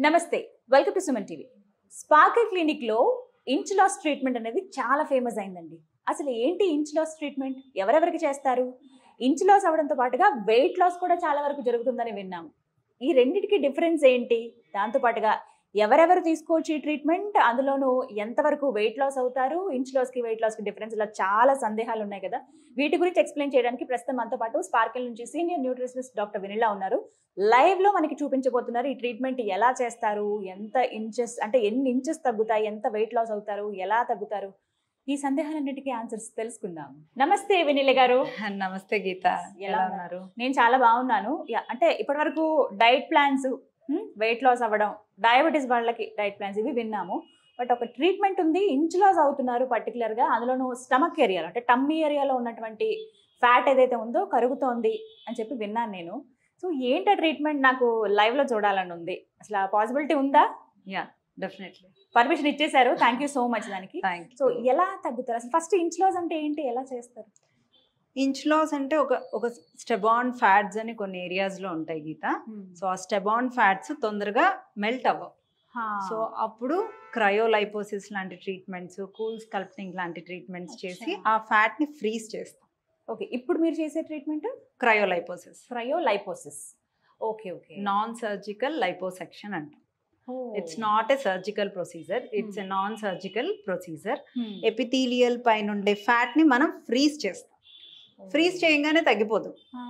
నమస్తే welcome to Suman TV sparkle clinic లో inch loss treatment అనేది చాలా ఫేమస్ అయిందండి అసలు ఏంటి ఇంచ్ లాస్ ట్రీట్మెంట్ ఎవరెవరికి చేస్తారు ఇంచ్ లాస్ అవడంతో పాటుగా వెయిట్ లాస్ కూడా చాలా వరకు జరుగుతుందని విన్నాము ఈ రెండింటికి డిఫరెన్స్ ఏంటి దాంతో పాటుగా ఎవరెవరు తీసుకోవచ్చు ఈ ట్రీట్మెంట్ అందులోనూ ఎంతవరకు వెయిట్ లాస్ అవుతారు ఇంచ్ లాస్కి వెయిట్ లాస్కి డిఫరెన్స్ ఇలా చాలా సందేహాలు ఉన్నాయి కదా వీటి గురించి ఎక్స్ప్లెయిన్ చేయడానికి ప్రస్తుతం మనతో పాటు స్పార్కిల్ నుంచి సీనియర్ న్యూట్రిషనిస్ట్ డాక్టర్ వినిలా ఉన్నారు లైవ్ లో మనకి చూపించబోతున్నారు ఈ ట్రీట్మెంట్ ఎలా చేస్తారు ఎంత ఇంచెస్ అంటే ఎన్ని ఇంచెస్ తగ్గుతాయి ఎంత వెయిట్ లాస్ అవుతారు ఎలా తగ్గుతారు ఈ సందేహాలన్నిటికీ ఆన్సర్స్ తెలుసుకుందాం నమస్తే వినిల గారు నమస్తే గీత ఎలా ఎలా ఉన్నారు? ఉన్నారు నేను చాలా బాగున్నాను యా, అంటే ఇప్పటి వరకు డైట్ ప్లాన్స్ వెయిట్ లాస్ అవ్వడం డయాబెటీస్ వాళ్ళకి డైట్ ప్లాన్స్ ఇవి విన్నాము బట్ ఒక ట్రీట్మెంట్ ఉంది ఇంచ్ లాస్ అవుతున్నారు particular గా అందులోనూ స్టమక్ ఏరియాలో అంటే టమ్మీ ఏరియాలో ఉన్నటువంటి ఫ్యాట్ ఏదైతే ఉందో కరుగుతోంది అని చెప్పి విన్నాను నేను సో ఏంటా ట్రీట్మెంట్ నాకు live లో చూడాలని ఉంది అసలు ఆ పాసిబిలిటీ ఉందా యా డెఫినెట్లీ పర్మిషన్ ఇచ్చేశారు థ్యాంక్ యూ సో మచ్ దానికి థ్యాంక్ సో ఎలా తగ్గుతారు అసలు ఫస్ట్ ఇంచ్ లాస్ అంటే ఏంటి ఎలా చేస్తారు ఇంచ్ లాస్ అంటే ఒక ఒక స్టెబాన్ ఫ్యాట్స్ అని కొన్ని ఏరియాస్ లో ఉంటాయి గీత సో ఆ స్టెబాన్ ఫ్యాట్స్ తొందరగా మెల్ట్ అవ్వవు సో అప్పుడు క్రయోలైపోసిస్ లాంటి ట్రీట్మెంట్స్ కూల్ స్కల్ప్టింగ్ లాంటి ట్రీట్మెంట్స్ చేసి అచ్చా. ఆ ఫ్యాట్ ని ఫ్రీజ్ చేస్తాం ఓకే ఇప్పుడు మీరు చేసే treatment cryolipolysis cryolipolysis okay okay non surgical liposuction అంటాం it's not a surgical procedure it's a non surgical procedure epithelial పైన ఉండే ఫ్యాట్ ని మనం ఫ్రీజ్ చేస్తాం ఫ్రీజ్ చేయగానే తగ్గిపోదు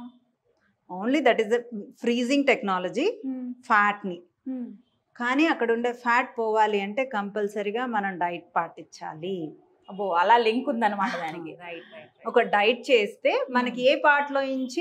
only that is the freezing technology ఫ్యాట్ని కానీ అక్కడ ఉండే ఫ్యాట్ పోవాలి అంటే కంపల్సరీగా మనం డైట్ పాటించాలి అబ్బో అలా లింక్ ఉందన్నమాట దానికి రైట్ రైట్ ఒక డైట్ చేస్తే మనకి ఏ పార్ట్లో నుంచి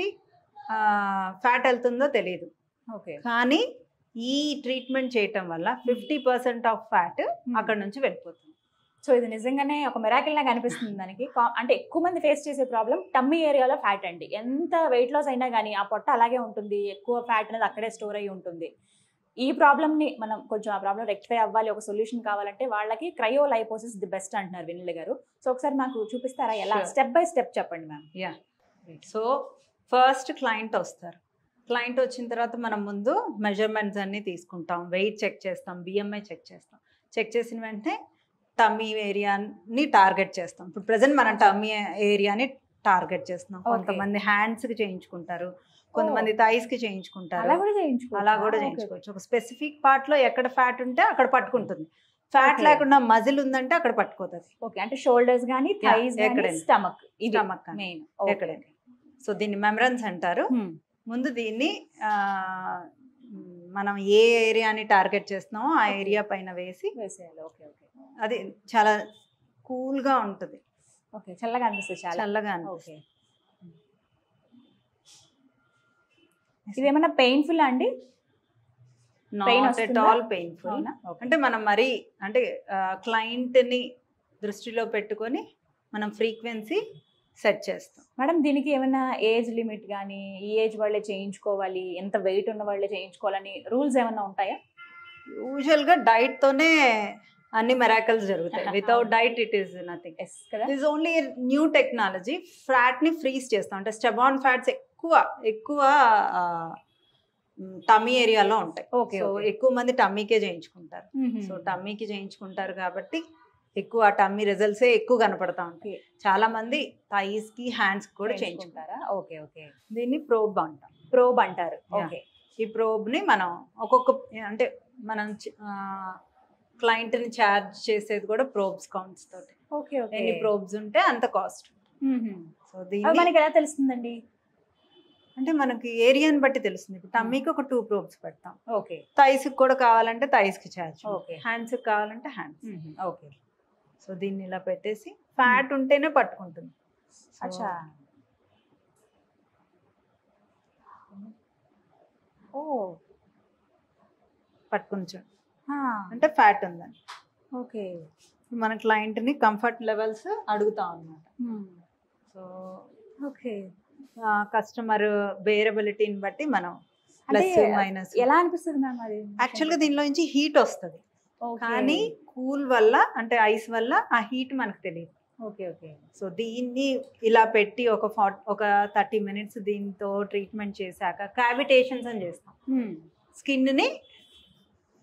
ఫ్యాట్ వెళ్తుందో తెలియదు ఓకే కానీ ఈ ట్రీట్మెంట్ చేయటం వల్ల ఫిఫ్టీ పర్సెంట్ ఆఫ్ ఫ్యాట్ అక్కడ నుంచి వెళ్ళిపోతుంది సో ఇది నిజంగానే ఒక మెరాకిల్ లాగా అనిపిస్తుంది దానికి కా- అంటే ఎక్కువ మంది ఫేస్ చేసే ప్రాబ్లం టమ్మీ ఏరియాలో ఫ్యాట్ అండి ఎంత వెయిట్ లాస్ అయినా కానీ ఆ పొట్ట అలాగే ఉంటుంది ఎక్కువ ఫ్యాట్ అనేది అక్కడే స్టోర్ అయ్యి ఉంటుంది ఈ ప్రాబ్లమ్ని మనం కొంచెం ఆ ప్రాబ్లం రెక్టిఫై అవ్వాలి ఒక సొల్యూషన్ కావాలంటే వాళ్ళకి క్రయోలైపోసిస్ ది బెస్ట్ అంటున్నారు వినిల్ గారు సో ఒకసారి మాకు చూపిస్తారా ఎలా Sure. స్టెప్ బై స్టెప్ చెప్పండి ma'am yeah so first client వస్తారు క్లయింట్ వచ్చిన తర్వాత మనం ముందు మెజర్మెంట్స్ అన్నీ తీసుకుంటాం వెయిట్ చెక్ చేస్తాం బిఎంఐ చెక్ చేస్తాం చెక్ చేసిన వెంటనే టమ్మీ ఏరియాని టార్గెట్ చేస్తాం ఇప్పుడు ప్రజెంట్ మనం టమ్మీ ఏరియాని టార్గెట్ చేస్తున్నాం Okay. కొంతమంది హ్యాండ్స్కి చేయించుకుంటారు కొంతమంది థైస్కి చేయించుకుంటారు అలా కూడా చేయించుకో అలా కూడా చేయించుకోవచ్చు ఒక స్పెసిఫిక్ పార్ట్లో ఎక్కడ ఫ్యాట్ ఉంటే అక్కడ పట్టుకుంటుంది ఫ్యాట్ Okay. లేకుండా మజిల్ ఉందంటే అక్కడ పట్టుకోతుంది ఓకే అంటే షోల్డర్స్ కానీ థైస్ కానీ ఎక్కడైనా. స్టమక్ ఇది Stomach కానీ. మెయిన్ ఎక్కడైనా. సో దీన్ని మెమరన్స్ అంటారు ముందు దీన్ని ఆ, మ్, మనం ఏ ఏరియాని టార్గెట్ చేస్తున్నామో ఆ Okay. ఏరియా పైన వేసి వేసేయాలి ఓకే ఓకే అది చాలా కూల్గా ఉంటుంది ఓకే చల్లగా అనిపిస్తుంది చాలా చల్లగా అనిపిస్తుంది. ఓకే ఇది ఏమైనా పెయిన్ఫుల్ అండి pain నాట్ ఎట్ వస్తుందా? ఆల్ పెయిన్ఫుల్ అవునా ఓకే అంటే మనం మరి అంటే క్లయింట్ని దృష్టిలో పెట్టుకొని మనం ఫ్రీక్వెన్సీ సెట్ చేస్తాం మేడం దీనికి ఏమైనా ఏజ్ లిమిట్ కానీ ఈ ఏజ్ వాళ్ళే చేయించుకోవాలి ఎంత వెయిట్ ఉన్న వాళ్ళే చేయించుకోవాలని రూల్స్ ఏమైనా ఉంటాయా యూజువల్గా డైట్తోనే అన్ని మెరాకల్స్ జరుగుతాయి without diet it is nothing yes కదా this only new technology fat ని ఫ్రీజ్ చేస్తాం అంటే స్టెబాన్ ఫ్యాట్స్ ఎక్కువ ఎక్కువ టమ్మీ ఏరియాలో ఉంటాయి ఓకే సో ఎక్కువ మంది టమ్మీకే చేయించుకుంటారు సో టమ్మీకి చేయించుకుంటారు కాబట్టి ఎక్కువ టమ్మీ రిజల్ట్సే ఎక్కువ కనపడతా ఉంటాయి Okay. చాలా మంది థైస్ కి హ్యాండ్స్ కూడా చేయించుకుంటారు చేయించుకుంటారా ఓకే ఓకే దీన్ని ప్రోబ్ అంటాం ప్రోబ్ అంటారు Yeah. ఓకే ఈ ప్రోబ్ ని మనం ఒక్కొక్క అంటే మనం క్లయింట్ ని ఛార్జ్ చేసేది కూడా ప్రోబ్స్ కౌంట్స్ తోటి ఓకే ఓకే ఎన్ని ప్రోబ్స్ ఉంటే అంత కాస్ట్ సో అవి దీన్ని మనకి ఎలా తెలుస్తుందండి అంటే మనకి ఏరియాని బట్టి తెలుస్తుంది ఇప్పుడు టమ్మీకి ఒక టూ ప్రోబ్స్ పెడతాం ఓకే థైస్ కూడా కావాలంటే థైస్ కి ఛార్జ్ Okay. హ్యాండ్స్ కావాలంటే హ్యాండ్స్ ఓకే సో దీన్ని ఇలా పెట్టేసి ఫ్యాట్ ఉంటేనే పట్టుకుంటుంది So, అచ్చా ఓ పట్టుకుని చూడండి హా, అంటే ఫ్యాట్ ఉందని ఓకే మన క్లయింట్ ని కంఫర్ట్ లెవెల్స్ అడుగుతాం అన్నమాట హ్మ్, సో ఓకే కస్టమర్ వేరబిలిటీని బట్టి మనం అంటే ప్లస్ మైనస్ ఎలా అనిపిస్తుంది మ్యామ్ అది యాక్చువల్ గా దీనిలో నుంచి హీట్ వస్తుంది ఓకే. కానీ కూల్ వల్ల అంటే ఐస్ వల్ల ఆ హీట్ మనకు తెలియదు ఓకే ఓకే సో దీన్ని ఇలా పెట్టి ఒక ఫార్ ఒక థర్టీ మినిట్స్ దీంతో ట్రీట్మెంట్ చేశాక క్యావిటేషన్స్ అని చేస్తాం హ్మ్, స్కిన్ని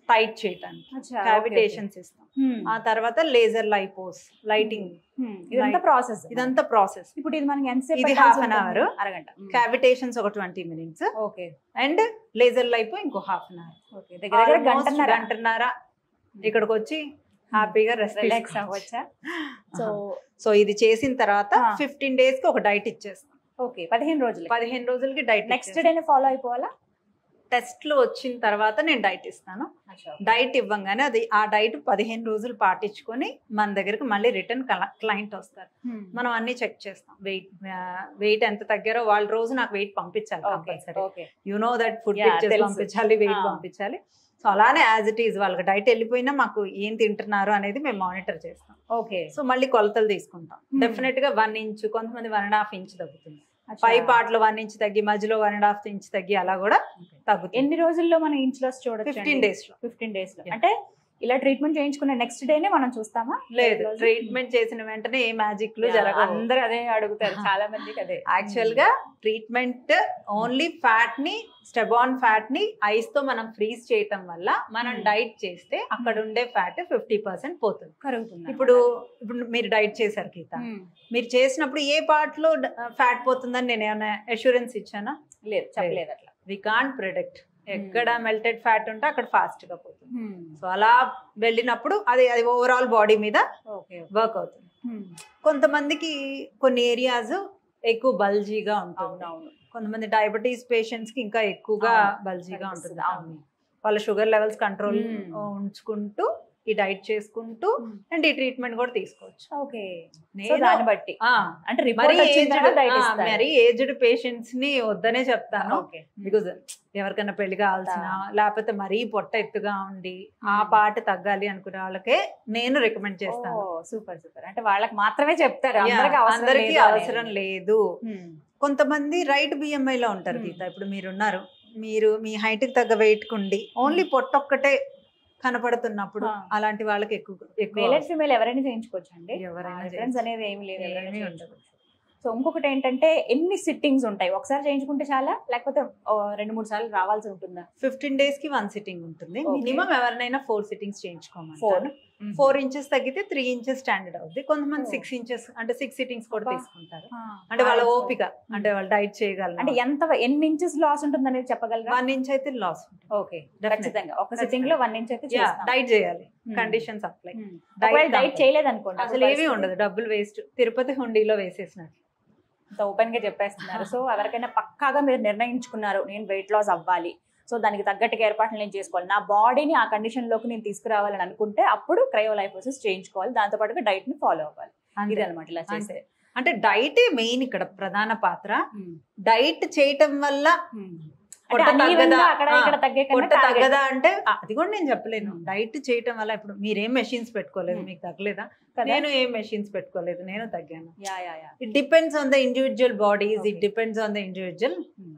టైట్ చేయడానికి క్యావిటేషన్స్ ఇస్తాం ఆ తర్వాత లేజర్ లైపోస్ లైటింగ్ ఇదంతా ప్రాసెస్ ఇదంతా ప్రాసెస్ ఇప్పుడు ఇది మనకి ఎంతసేపు ఇది పెట్టాల్సి half an ఉంటుంది? hour. అరగంట క్యావిటేషన్స్ ఒక twenty minutes okay and laser lipo ఇంకో హాఫ్ అన్ అవర్ ఓకే దగ్గర దగ్గర గంటన్నర గంటన్నర ఇక్కడికి వచ్చి హ్యాపీగా రెస్ట్ రిలాక్స్ అవ్వచ్చా సో సో ఇది చేసిన తర్వాత ఆ. ఫిఫ్టీన్ డేస్ కి ఒక డైట్ ఇచ్చేస్తాం ఓకే పదిహేను రోజులు పదిహేను రోజులకి డైట్ నెక్స్ట్ డేనే ఫాలో అయిపోవాలా టెస్ట్లు వచ్చిన తర్వాత నేను డైట్ ఇస్తాను డైట్ ఇవ్వంగానే అది ఆ డైట్ పదిహేను రోజులు పాటించుకొని మన దగ్గరికి మళ్ళీ రిటర్న్ క్లయింట్ వస్తారు మనం అన్ని చెక్ చేస్తాం వెయిట్ వెయిట్ ఎంత తగ్గారో వాళ్ళ రోజు నాకు వెయిట్ పంపించాలి compulsory okay you know that food Yeah, pictures తెలుసు. పంపించాలి వెయిట్ Ah. పంపించాలి సో అలానే యాజ్ ఇట్ ఈజ్ వాళ్ళకి డైట్ వెళ్ళిపోయినా మాకు ఏం తింటున్నారు అనేది మేము మానిటర్ చేస్తాం ఓకే సో మళ్ళీ కొలతలు తీసుకుంటాం Hmm. డెఫినెట్ గా వన్ ఇంచ్ కొంతమంది వన్ అండ్ హాఫ్ ఇంచ్ తగ్గుతుంది పై పార్ట్ లో వన్ ఇంచ్ తగ్గి మధ్యలో వన్ అండ్ హాఫ్ ఇంచ్ తగ్గి అలా కూడా తగ్గుతుంది ఎన్ని రోజుల్లో మనం ఇంచ్ లాస్ చూడొచ్చు ఫిఫ్టీన్ డేస్ లో ఫిఫ్టీన్ డేస్ లో Yeah. అంటే ఇలా ట్రీట్మెంట్ చేయించుకున్న నెక్స్ట్ డేనే మనం చూస్తామా లేదు రోజు? ట్రీట్మెంట్ చేసిన వెంటనే ఏ మ్యాజిక్ లు Yeah, జరగవు అందరూ అదే అడుగుతారు చాలా మందికి అదే యాక్చువల్ గా ట్రీట్మెంట్ ఓన్లీ ఫ్యాట్ ని స్టెబాన్ ఫ్యాట్ ని ఐస్ తో మనం ఫ్రీజ్ చేయటం వల్ల మనం Hmm. డైట్ చేస్తే అక్కడ ఉండే ఫ్యాట్ ఫిఫ్టీ పర్సెంట్ పోతుంది కరుగుతుంది ఇప్పుడు ఇప్పుడు మీరు డైట్ చేశారు గీత మీరు చేసినప్పుడు ఏ పార్ట్ లో ఫ్యాట్ పోతుందని నేను ఏమైనా అష్యూరెన్స్ ఇచ్చానా లేదు చెప్పలేదు అట్లా వి కాంట్ ప్రిడిక్ట్ ఎక్కడ మెల్టెడ్ ఫ్యాట్ ఉంటే అక్కడ ఫాస్ట్ గా పోతుంది సో అలా వెళ్ళినప్పుడు అది అది ఓవరాల్ బాడీ మీద ఓకే వర్క్ అవుతుంది కొంతమందికి కొన్ని ఏరియాస్ ఎక్కువ బల్జీగా ఉంటుంది అవునవును కొంతమంది డయాబెటీస్ పేషెంట్స్ కి ఇంకా ఎక్కువగా అవును. బల్జీగా ఉంటుంది కనిపిస్తుంది. అవును వాళ్ళ షుగర్ లెవెల్స్ కంట్రోల్ Hmm. ఉంచుకుంటూ ఈ డైట్ చేసుకుంటూ అండ్ ఈ ట్రీట్మెంట్ కూడా తీసుకోవచ్చు ఓకే సో నేను దాన్ని బట్టి ఆ, అంటే మరి రిపోర్ట్ వచ్చిన తర్వాత ఏజ్డ్ diet ఇస్తారు. మరి ఏజ్డ్ పేషెంట్స్ ని వద్దనే చెప్తాను ఓకే బికాజ్ ఎవరికైనా పెళ్లి కావాల్సిన లేకపోతే మరీ పొట్ట ఎత్తుగా ఉండి ఆ Hmm. పాట తగ్గాలి అనుకునే వాళ్ళకే నేను రికమెండ్ చేస్తాను సూపర్ సూపర్ అంటే వాళ్ళకి మాత్రమే చెప్తారు Yeah, అందరికి అవసరం అందరికీ లేదు అనేది. అవసరం లేదు Hmm. కొంతమంది రైట్ బిఎంఐ లో ఉంటారు Hmm. గీత ఇప్పుడు మీరు ఉన్నారు మీరు మీ హైట్ కి తగ్గ వెయిట్ కుండి ఓన్లీ పొట్ట ఒక్కటే కనపడుతున్నప్పుడు Ah. అలాంటి వాళ్ళకి ఎక్కువ ఎక్కువ మేల్ అండ్ ఫీమేల్ ఎవరైనా చేయించుకోవచ్చు అండి ఎవరైనా డిఫరెన్స్ అనేది ఏమి లేదు ఎవరైనా ఏమీ చేయించుకోవచ్చు. సో ఇంకొకటి ఏంటంటే ఎన్ని సిట్టింగ్స్ ఉంటాయి ఒకసారి చేయించుకుంటే చాలా లేకపోతే ఓ, రెండు మూడు సార్లు రావాల్సి ఉంటుందా ఫిఫ్టీన్ డేస్ కి వన్ సిట్టింగ్ ఉంటుంది Okay. మినిమం ఎవరినైనా ఫోర్ సిట్టింగ్స్ Four. చేయించుకోమంటారు ఫోర్ ఇంచెస్ తగ్గితే త్రీ ఇంచెస్ స్టాండర్డ్ అవుద్ది కొంతమంది Oh. సిక్స్ ఇంచెస్ అంటే సిక్స్ సిట్టింగ్స్ కూడా అబ్బా. తీసుకుంటారు ఆ, అంటే వాళ్ళ ఆ, ఓపిక అంటే వాళ్ళు డైట్ అంటే చేయగలరు ఎంత ఎన్ని ఇంచెస్ లాస్ ఉంటుంది అనేది చెప్పగలరా వన్ ఇంచ్ అయితే లాస్ ఓకే ఖచ్చితంగా ఒక సిట్టింగ్ లో వన్ ఇంచ్ అయితే చేస్తాం. డైట్ చేయాలి Hmm. Conditions apply Hmm. ఒకవేళ డైట్ చేయలేదు అనుకోండి అసలు ఏమీ ఉండదు డబ్బులు వేస్ట్ తిరుపతి హుండీలో వేసేసినట్టు ఓపెన్ గా చెప్పేస్తున్నారు సో ఎవరికైనా పక్కాగా మీరు నిర్ణయించుకున్నారు నేను వెయిట్ లాస్ అవ్వాలి సో దానికి తగ్గట్టుగా ఏర్పాట్లు నేను చేసుకోవాలి నా బాడీని ఆ కండిషన్ లోకి నేను తీసుకురావాలని అనుకుంటే అప్పుడు క్రయోలైపోసిస్ చేయించుకోవాలి దాంతో పాటుగా డైట్ ని ఫాలో అవ్వాలి అంతే. ఇది అనమాట ఇలా చేస్తే అంటే డైటే మెయిన్ ఇక్కడ ప్రధాన పాత్ర డైట్ చేయటం వల్ల అంటే పొట్ట uneven గా తగ్గదా? అక్కడ ఆ, ఇక్కడ తగ్గే కన్నా పొట్ట target. తగ్గదా అంటే ఆ, అది కూడా నేను చెప్పలేను Hmm. డైట్ చేయటం వల్ల ఇప్పుడు మీరేం మెషిన్స్ పెట్టుకోలేదు Hmm. మీకు తగ్గలేదా కదా? నేను ఏం మెషిన్స్ పెట్టుకోలేదు నేను తగ్గాను yeah yeah yeah it depends on the individual bodies Okay. It depends on the individual Hmm.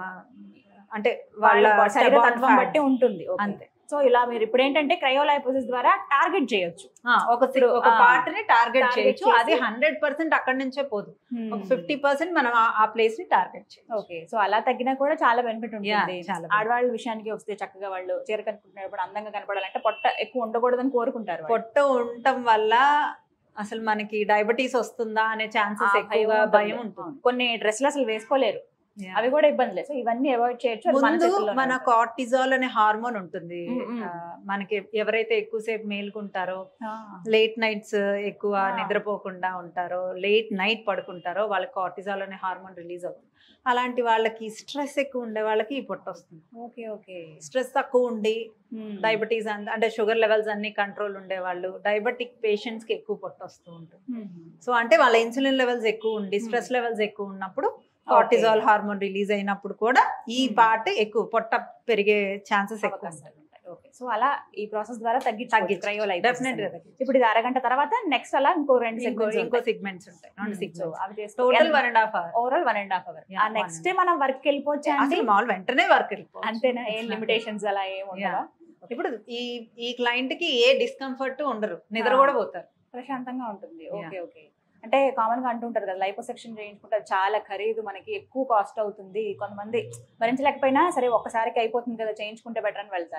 అంటే వాళ్ళ వాళ్ళ శరీర stubborn తత్వం fat. బట్టి ఉంటుంది Okay. అంతే సో ఇలా మీరు ఇప్పుడు ఏంటంటే క్రయోలైపోసిస్ ద్వారా టార్గెట్ చేయొచ్చు ఆ, ఒక సి- ఇప్పుడు, ఒక ఆ, పార్ట్ ని టార్గెట్ target చేయొచ్చు చేసి- అది హండ్రెడ్ పర్సెంట్ అక్కడి నుంచే పోదు ఒక ఫిఫ్టీ పర్సెంట్ మనం ఆ- ఆ ప్లేస్ ని టార్గెట్ చేయొచ్చు ఓకే సో అలా తగ్గినా కూడా చాలా బెనిఫిట్ Yeah, ఉంటుంది చాలా benefit. ఆడవాళ్ళ విషయానికి వస్తే చక్కగా వాళ్ళు చీర కనుక్కుంటున్నప్పుడు అందంగా కనపడాలంటే పొట్ట ఎక్కువ ఉండకూడదని కోరుకుంటారు వాళ్ళు. పొట్ట ఉండటం వల్ల అసలు మనకి డయాబెటీస్ వస్తుందా అనే ఆ ఛాన్సెస్ ఎక్కువగా ఉంటుంది. భయం ఉంటుంది అవును. కొన్ని డ్రెస్లు అసలు వేసుకోలేరు Yeah. అవి కూడా ఇబ్బంది లేదు సో ఇవన్నీ అవాయిడ్ చేయొచ్చు అది మన ముందు చేతుల్లోనే మన ఉంటుంది. కార్టిజాల్ అనే హార్మోన్ ఉంటుంది Mm, mm. ఆ, మనకి ఎవరైతే ఎక్కువసేపు మేల్కుంటారో ఆ, లేట్ నైట్స్ ఎక్కువ Ah. నిద్రపోకుండా ఉంటారో లేట్ నైట్ పడుకుంటారో వాళ్ళకి కార్టిజాల్ అనే హార్మోన్ రిలీజ్ అవుతుంది అలాంటి వాళ్ళకి స్ట్రెస్ ఎక్కువ ఉండే వాళ్ళకి ఈ పొట్ట వస్తుంది ఓకే ఓకే స్ట్రెస్ తక్కువ ఉండి Hmm. డయాబెటీస్ అంటే షుగర్ లెవెల్స్ అన్ని కంట్రోల్ ఉండే వాళ్ళు డయాబెటిక్ పేషెంట్స్ కి ఎక్కువ పొట్ట వస్తూ ఉంటుంది Hmm. సో అంటే వాళ్ళ ఇన్సులిన్ లెవెల్స్ ఎక్కువ ఉండి స్ట్రెస్ లెవెల్స్ ఎక్కువ ఉన్నప్పుడు కార్టిజాల్ హార్మోన్ రిలీజ్ అయినప్పుడు కూడా ఈ Hmm. పార్ట్ ఎక్కువ పొట్ట పెరిగే ఛాన్సెస్ ఎక్కువ అవకాశాలు ఉంటాయి. ఓకే సో అలా ఈ ప్రాసెస్ ద్వారా తగ్గించు తగ్గించు. క్రయోలైపోసిస్ డెఫినెట్ గా అనేది. ఇప్పుడు ఇది అరగంట తర్వాత నెక్స్ట్ అలా ఇంకో రెండు ఇంకో segments ఇంకో ఉంటాయి. సిగ్మెంట్స్ ఉంటాయి రెండు సో సిగ్మెంట్స్ అవి చేస్తూ total one and half hour overall one and half hour Yeah, ఆ one నెక్స్ట్ and డే మనం వర్క్ వెళ్ళిపోవచ్చా అండి అసలు మామూలు వెంటనే వర్క్ అంతేనా ఏం లిమిటేషన్స్ అలా ఏం ఉండవా ఇప్పుడు ఈ ఈ క్లయింట్ కి ఏ డిస్కంఫర్ట్ ఉండరు నిద్ర Ah. కూడా పోతారు ప్రశాంతంగా ఉంటుంది ఓకే ఓకే అంటే కామన్ గా అంటుంటారు కదా లైపోసెక్షన్ చేయించుకుంటే అది చాలా ఖరీదు మనకి ఎక్కువ కాస్ట్ అవుతుంది కొంతమంది భరించలేకపోయినా సరే ఒక్కసారికి అయిపోతుంది కదా చేయించుకుంటే బెటర్ అని వెళ్తారు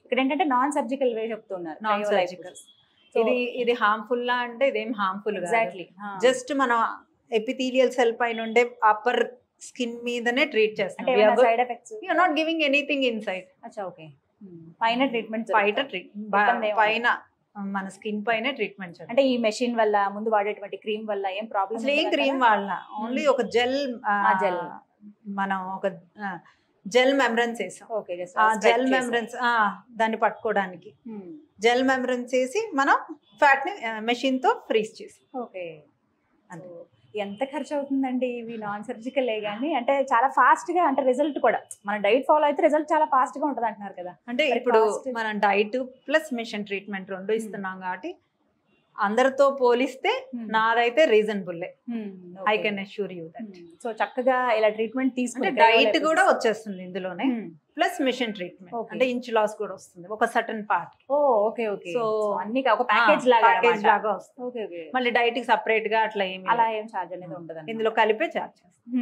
ఇక్కడ ఏంటంటే నాన్ సర్జికల్ వే చెప్తున్నారు నాన్ సర్జికల్ ఇది ఇది హార్మ్ఫుల్ లా అంటే ఇదేం హార్మ్ఫుల్ ఎగ్జాక్ట్లీ జస్ట్ మనం ఎపిథీలియల్ సెల్ పైన ఉండే అప్పర్ స్కిన్ మీదనే ట్రీట్ అంటే చేస్తాం side effects you are not giving anything inside అచ్చా ఓకే పైన ట్రీట్మెంట్ బయట ట్రీట్ ఇబ్బంది ఏం పైన మన స్కిన్ పైన ట్రీట్మెంట్ అంటే ఈ మెషిన్ వల్ల ముందు వాడేటువంటి క్రీమ్ వల్ల ఏం ప్రాబ్లమ్ అసలు ఏం క్రీమ్ వాళ్ళ ఓన్లీ ఒక జెల్ ఆ gel. మనం ఒక జెల్ మెమరెన్స్ వేసాం ఓకే జస్ట్ ఆ జెల్ మెమరెన్స్ దాన్ని పట్టుకోవడానికి జెల్ మెమరెన్స్ వేసి మనం ఫ్యాట్ ని మెషిన్ తో ఫ్రీజ్ చేసి ఓకే అంతే. ఎంత ఖర్చు అవుతుందండి ఇవి నాన్ సర్జికల్ కానీ అంటే చాలా ఫాస్ట్ గా అంటే రిజల్ట్ కూడా మన డైట్ ఫాలో అయితే రిజల్ట్ చాలా ఫాస్ట్ గా ఉంటుంది అంటున్నారు కదా అంటే మరి ఇప్పుడు cost? మనం డైట్ ప్లస్ మిషన్ ట్రీట్మెంట్ రెండు ఇస్తున్నాం కాబట్టి అందరితో పోలిస్తే నాదైతే reasonable I can assure you that so చక్కగా ఇలా ట్రీట్మెంట్ అంటే తీసుకుంటే డైట్ కూడా వచ్చేస్తుంది ఇందులోనే ప్లస్ మిషన్ ట్రీట్మెంట్ Okay. అంటే ఇంచ్ లాస్ కూడా వస్తుంది ఒక certain part oh okay okay so So, అన్ని ఒక ప్యాకేజ్ లాగా ప్యాకేజ్ అన్నమాట. లాగా వస్తుంది ఓకే ఓకే మళ్ళీ డైట్ కి సపరేట్ గా అట్లా ఏమి అలా ఏం ఛార్జ్ అనేది ఉండదు ఇందులో కలిపే చార్జ్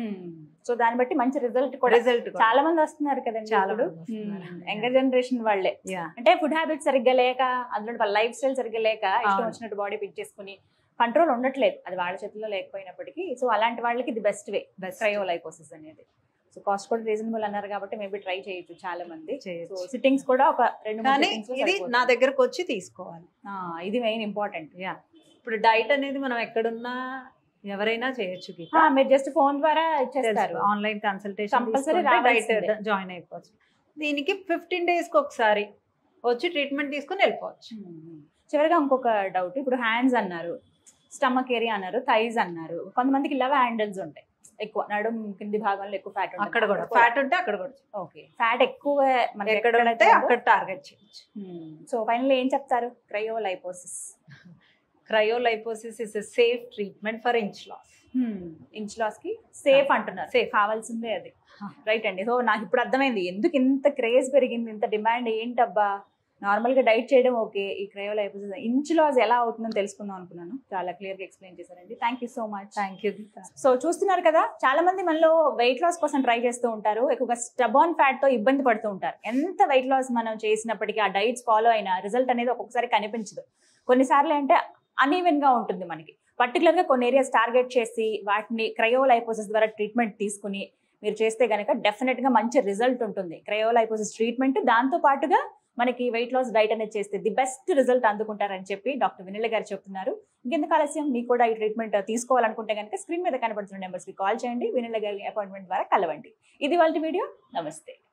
సో దాన్ని బట్టి మంచి రిజల్ట్ కూడా రిజల్ట్ చాలా మంది వస్తున్నారు కదండి చాలా ఇప్పుడు మంది వస్తున్నారు. యంగర్ జనరేషన్ వాళ్ళే యా అంటే ఫుడ్ హ్యాబిట్స్ సరిగ్గా లేక అందులో వాళ్ళ లైఫ్ స్టైల్ సరిగ్గా లేక ఇష్టం అవును. వచ్చినట్టు బాడీ పెంచేసుకుని కంట్రోల్ ఉండట్లేదు అది వాళ్ళ చేతిలో లేకపోయినప్పటికీ సో అలాంటి వాళ్ళకి ఇది బెస్ట్ వే Best. క్రయోలైకోసిస్ అనేది సో కాస్ట్ కూడా రీజనబుల్ అన్నారు కాబట్టి మేబీ ట్రై చేయొచ్చు చాలా మంది సో చేయొచ్చు. సిట్టింగ్స్ కూడా ఒక రెండు మూడు కానీ sittings లో ఇది సరిపోతుంది. నా దగ్గరకు వచ్చి తీసుకోవాలి ఆ, ఇది మెయిన్ ఇంపార్టెంట్ యా ఇప్పుడు డైట్ అనేది మనం ఎక్కడున్నా ఎవరైనా చేయొచ్చు గీత. మీరు జస్ట్ ఫోన్ ద్వారా ఇచ్చేస్తారు తెలుసు. ఆన్లైన్ కన్సల్టేషన్ Compulsory డైట్ రావాల్సిందే. జాయిన్ అయిపోవచ్చు దీనికి ఫిఫ్టీన్ డేస్ కి ఒకసారి వచ్చి ట్రీట్మెంట్ తీసుకుని వెళ్ళిపోవచ్చు మ్మ్. చివరిగా ఇంకొక డౌట్ ఇప్పుడు హ్యాండ్స్ అన్నారు స్టమక్ ఏరియా అన్నారు థైజ్ అన్నారు కొంతమందికి లవ్ హ్యాండిల్స్ ఉంటాయి ఎక్కువ నడుం కింది భాగంలో ఎక్కువ ఫ్యాట్ అక్కడ కూడా ఫ్యాట్ ఉంటే అక్కడ కూడా ఓకే ఫ్యాట్ ఎక్కువ మనకి ఎక్కడ ఉంటే అక్కడ టార్గెట్ చేయొచ్చు సో ఫైనల్ ఏం చెప్తారు cryolipolysis cryolipolysis is a safe treatment for inch loss inch loss కి సేఫ్ అంటున్నారు Safe. కావాల్సిందే అది రైట్ అండి సో నాకు ఇప్పుడు అర్థమైంది ఎందుకు ఇంత క్రేజ్ పెరిగింది ఇంత డిమాండ్ ఏంటబ్బా నార్మల్ గా డైట్ చేయడం ఓకే ఈ క్రయోలైపోసిస్ ఇంచ్ లాస్ ఎలా అవుతుందని తెలుసుకుందాం అనుకున్నాను చాలా క్లియర్ గా ఎక్స్ప్లెయిన్ చేశారండి thank you so much thank you so చూస్తున్నారు కదా చాలా మంది మనలో వెయిట్ లాస్ కోసం ట్రై చేస్తూ ఉంటారు ఎక్కువగా స్టబాన్ ఫ్యాట్ తో ఇబ్బంది పడుతూ ఉంటారు ఎంత వెయిట్ లాస్ మనం చేసినప్పటికీ ఆ డైట్స్ ఫాలో అయినా రిజల్ట్ అనేది ఒక్కొక్కసారి కనిపించదు కొన్నిసార్లు అంటే అన్ఈవెన్ గా ఉంటుంది మనకి పర్టికులర్ గా కొన్ని ఏరియాస్ టార్గెట్ చేసి వాటిని క్రయోలైపోసిస్ ద్వారా ట్రీట్మెంట్ తీసుకుని మీరు చేస్తే గనక డెఫినెట్ గా మంచి రిజల్ట్ ఉంటుంది క్రయోలైపోసిస్ ట్రీట్మెంట్ దాంతో పాటుగా మనకి వెయిట్ లాస్ డైట్ అనేది చేస్తే ది బెస్ట్ రిజల్ట్ అందుకుంటారని చెప్పి డాక్టర్ వినిల గారు చెప్తున్నారు ఇంకెందుకు ఆలస్యం మీకు కూడా ఈ ట్రీట్మెంట్ తీసుకోవాలనుకుంటే కనుక స్క్రీన్ మీద కనబడుతున్న నెంబర్స్కి కాల్ చేయండి వినిల గారి అపాయింట్మెంట్ ద్వారా కలవండి ఇది వాళ్ళ వీడియో నమస్తే